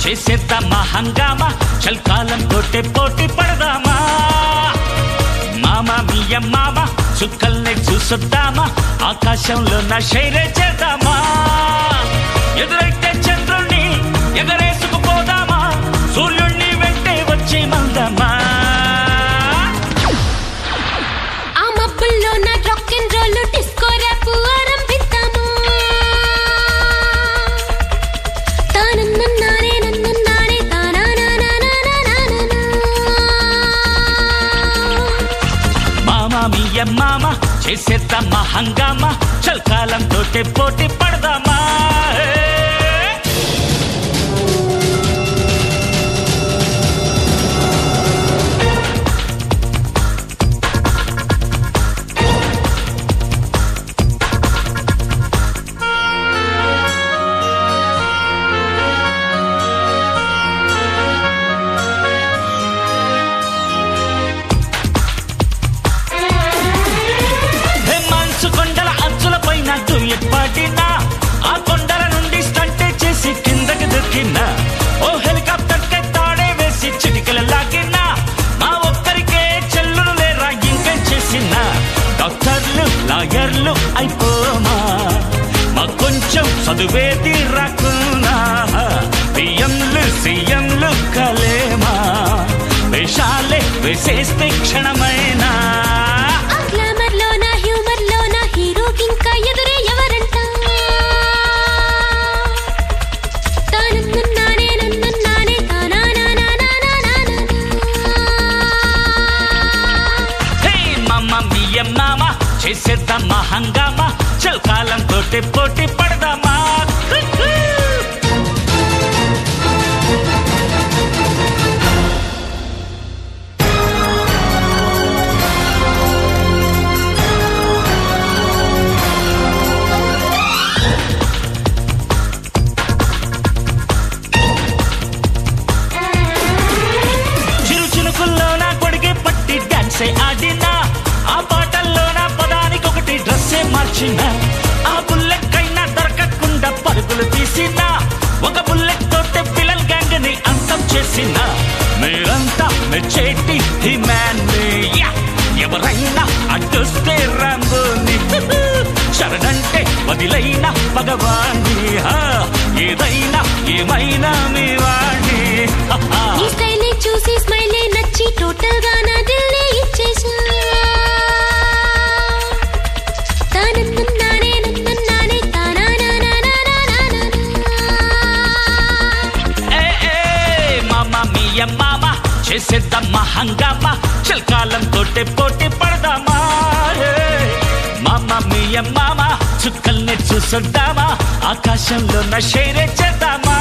చేసేద్దామా హంగామా చల్కాలం తోటే పోటీ పడదామా మామ మియ మామ చుక్కల్ని చూసొద్దామా ఆకాశంలో నా శైలే చేద్దామా ఎదురైతే చంద్రుణ్ణి ఎగరేసుకుపోదామా సూర్యుణ్ణి వెంటే వచ్చి మందమా ఆ మబ్బుల్లో నా rock and roll disco rap ఆరంభిద్దాము తానన్నన్నానే నన్నన్నానే తానానానానానానానా. మామ మియ మామ చేసేద్దామా హంగామా చల్కాలం తోటే పోటీ పడదామా ఏ! హే మంచు కొండల అంచుల పైన డుయట్ పాడినా ఆ కొండల నుండి స్టంటే చేసి కిందకి దొక్కినా ఓ హెలికాప్టర్ కే తాడే వేసి చిటికల లాగినా మా ఒక్కరికే చెల్లులు లేరా ఇంకేం చేసినా డాక్టర్లు లాయర్లు అయిపోమా మా కొంచెం చదువేది రాకున్నా పిఎంలు సీఎంలు కలేమా వేషాలే వేసేస్తే క్షణమైనా ఆ గ్లామర్లో నా హ్యూమర్లో నా హీరోకి ఇంకా ఎదురే ఎవరంట తానన్నన్నానే నన్నన్నానే తానానానానానానానా. హే మమ్మ మియ మామ చేసేద్దామా హంగామా చల్కాలం తోటి పోటీ పడదామా హు, హు. చిరు చినుకుల్లో నా కొడిగే పట్టి డాన్సే ఆడినా ఆ పాటల్లో నా పదానికి ఒకటి డ్రెస్సే మార్చిన ఆ బుల్లెట్ కైనా దొరకకుండా పరుగులు తీసిన ఒక బుల్లెట్ తోటే పిల్లల్ గ్యాంగ్ ని అంతం చేసిన మీరంతా మెచ్చేటి ఈ మ్యాన్ ఎవరైనా అడ్డొస్తే రాంబోని శరణంటే వదిలైన భగవాణి ఏదైనా ఏమైనా మీ వాణి నీ స్టైలే చూసి స్మైలే నచ్చి టోటల్ గా నా దిల్లే ఇచ్చేసా తానన్నన్నానే నన్నన్నానే తానానానానానానానా. ఏ, ఏ, మామ మియ మామ చేసేద్దామా హంగామా చల్కాలం తోటే పోటీ పడదామా ఏ, మామ మియ మామ చుక్కల్ని చూసొద్దామా ఆకాశంలో నా షైరే చేద్దామా